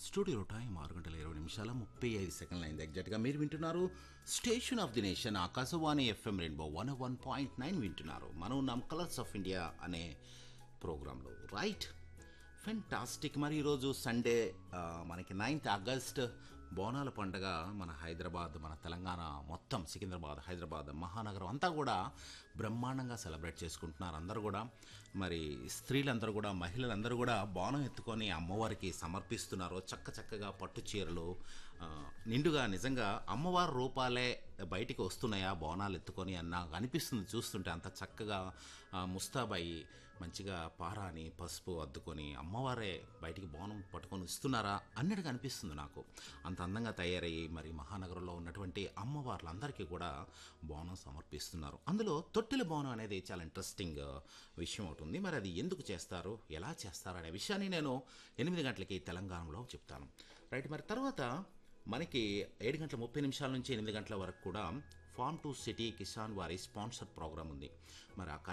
studio time ఆరు గంటల ఇరవై నిమిషాల ముప్పై ఐదు సెకండ్లు అయింది ఎగ్జాక్ట్గా మీరు వింటున్నారు station of the nation Akashvani FM rainbow one one point nine వింటున్నారు మనం ఉన్నాం కలర్స్ ఆఫ్ ఇండియా అనే ప్రోగ్రాంలో రైట్ ఫెంటాస్టిక్ మరి ఈరోజు సండే ఆ, మనకి నైన్త్ ఆగస్ట్ బోనాల పండగ మన హైదరాబాద్ మన తెలంగాణ మొత్తం సికింద్రాబాద్ హైదరాబాద్ మహానగరం అంతా కూడా బ్రహ్మాండంగా సెలబ్రేట్ చేసుకుంటున్నారు అందరూ కూడా మరి స్త్రీలందరూ కూడా మహిళలందరూ కూడా బోనం ఎత్తుకొని అమ్మవారికి సమర్పిస్తున్నారు చక్క చక్కగా పట్టు చీరలు ఆ, నిండుగా నిజంగా అమ్మవారి రూపాలే బయటికి వస్తున్నాయా బోనాలు ఎత్తుకొని అని నాకు అనిపిస్తుంది చూస్తుంటే అంత చక్కగా ఆ, ముస్తాబాయి మంచిగా పారాని పసుపు అద్దుకొని అమ్మవారే బయటికి బోనం పట్టుకొని ఇస్తున్నారా అన్నట్టుగా అనిపిస్తుంది నాకు అంత అందంగా తయారయ్యి మరి మహానగరంలో ఉన్నటువంటి అమ్మవార్లందరికీ కూడా బోనం సమర్పిస్తున్నారు అందులో తొట్టెల బోనం అనేది చాలా ఇంట్రెస్టింగ్ విషయం అవుతుంది మరి అది ఎందుకు చేస్తారు ఎలా చేస్తారు అనే విషయాన్ని నేను ఎనిమిది గంటలకి తెలంగాణలో చెప్తాను రైట్ మరి తర్వాత మనకి ఏడు గంటల ముప్పై నిమిషాల నుంచి ఎనిమిది గంటల వరకు కూడా ఫార్మ్ టు సిటీ కిసాన్ వారి స్పాన్సర్ ప్రోగ్రామ్ ఉంది మరి ఆ